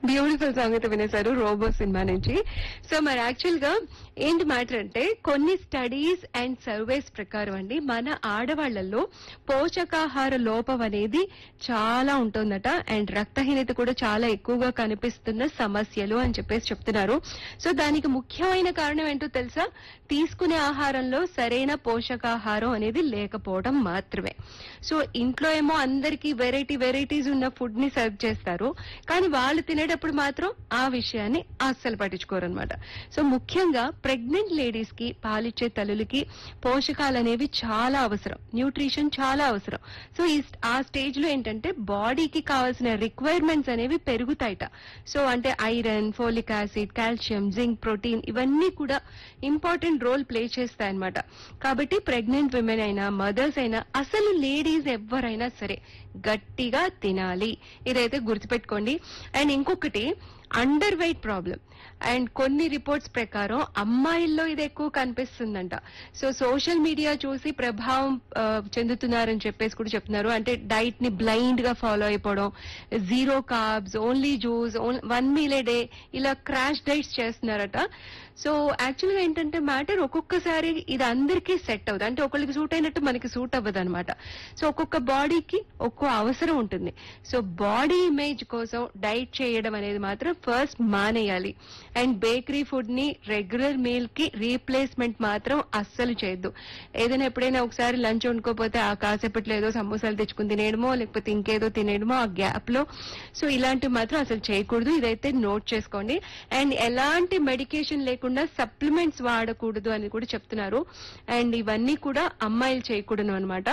beautiful song అయితే వినేశారు Robo cinema నుంచి సో మరి యాక్చువల్ గా ఏంటి మ్యాటర్ అంటే కొన్ని స్టడీస్ అండ్ సర్వేస్ ప్రకారం అండి మన ఆడవాళ్లలో పోషకాహార లోపం అనేది చాలా ఉంటుందట అండ్ రక్తహీనత కూడా చాలా ఎక్కువగా కనిపిస్తున్న సమస్యలు అని చెప్పేసి చెప్తున్నారు సో దానికి ముఖ్యమైన కారణం ఏంటో తెలుసా తీసుకునే ఆహారంలో సరైన పోషకాహారం అనేది లేకపోవడం మాత్రమే సో ఇంట్లో ఏమో అందరికీ వెరైటీ వెరైటీస్ ఉన్న ఫుడ్ ని సర్వ్ చేస్తారు కానీ వాళ్ళు తినేటప్పుడు మాత్రం ఆ విషయాన్ని అస్సలు పట్టించుకోరు అనమాట సో ముఖ్యంగా ప్రెగ్నెంట్ లేడీస్ కి పాలిచ్చే తల్లులకి పోషకాలు అనేవి చాలా అవసరం న్యూట్రిషన్ చాలా అవసరం సో ఈ ఆ స్టేజ్ లో ఏంటంటే బాడీకి కావాల్సిన రిక్వైర్మెంట్స్ అనేవి పెరుగుతాయట సో అంటే iron folic acid calcium zinc protein ఇవన్నీ కూడా ఇంపార్టెంట్ రోల్ ప్లే చేస్తాయన్నమాట కాబట్టి ప్రెగ్నెంట్ విమెన్ అయినా మదర్స్ అయినా అసలు లేడీస్ ఎవరైనా సరే గట్టిగా తినాలి ఇదైతే గుర్తుపెట్టుకోండి అండ్ ఇంకొకటి అండర్ వెయిట్ ప్రాబ్లం అండ్ కొన్ని రిపోర్ట్స్ ప్రకారం అమ్మాయిల్లో ఇది ఎక్కువ కనిపిస్తుందంట సో సోషల్ మీడియా చూసి ప్రభావం ఆ, చెందుతున్నారని చెప్పేసి కూడా చెప్తున్నారు అంటే డైట్ ని బ్లైండ్ గా ఫాలో అయిపోవడం zero carbs only juice one meal a day ఇలా క్రాష్ డైట్స్ చేస్తున్నారట సో యాక్చువల్ గా ఏంటంటే మ్యాటర్ ఒక్కొక్కసారి ఇది అందరికీ సెట్ అవుతుంది అంటే ఒకరికి సూట్ అయినట్టు మనకి సూట్ అవ్వదు అనమాట సో ఒక్కొక్క బాడీకి ఒక్కో అవసరం ఉంటుంది సో బాడీ ఇమేజ్ కోసం డైట్ చేయడం అనేది మాత్రం ఫస్ట్ మానేయాలి అండ్ బేకరీ ఫుడ్ ని రెగ్యులర్ మీల్ కి రీప్లేస్మెంట్ మాత్రం అస్సలు చేయొద్దు ఏదైనా ఎప్పుడైనా ఒకసారి లంచ్ వండుకోపోతే ఆ కాసేపట్లో ఏదో సమోసాలు తెచ్చుకుని తినేయడమో లేకపోతే ఇంకేదో తినేయడమో ఆ గ్యాప్ లో సో ఇలాంటివి మాత్రం అసలు చేయకూడదు ఇదైతే నోట్ చేసుకోండి అండ్ ఎలాంటి మెడికేషన్ లేకుండా సప్లిమెంట్స్ వాడకూడదు అని కూడా చెప్తున్నారు అండ్ ఇవన్నీ కూడా అమ్మాయిలు చేయకూడదు అనమాట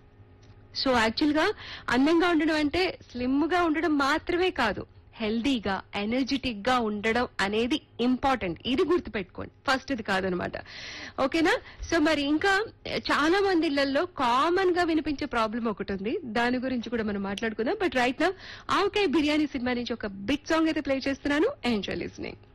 సో యాక్చువల్ గా అందంగా ఉండడం అంటే స్లిమ్ గా ఉండడం మాత్రమే కాదు హెల్దీగా ఎనర్జెటిక్ గా ఉండడం అనేది ఇంపార్టెంట్ ఇది గుర్తుపెట్టుకోండి ఫస్ట్ ఇది కాదనమాట ఓకేనా సో మరి ఇంకా చాలా మంది ఇళ్లలో కామన్ గా వినిపించే ప్రాబ్లం ఒకటి ఉంది దాని గురించి కూడా మనం మాట్లాడుకుందాం బట్ రైట్ నా ఆవకాయ బిర్యానీ సినిమా నుంచి ఒక బిగ్ సాంగ్ అయితే ప్లే చేస్తున్నాను ఎంజాయ్ లిస్నింగ్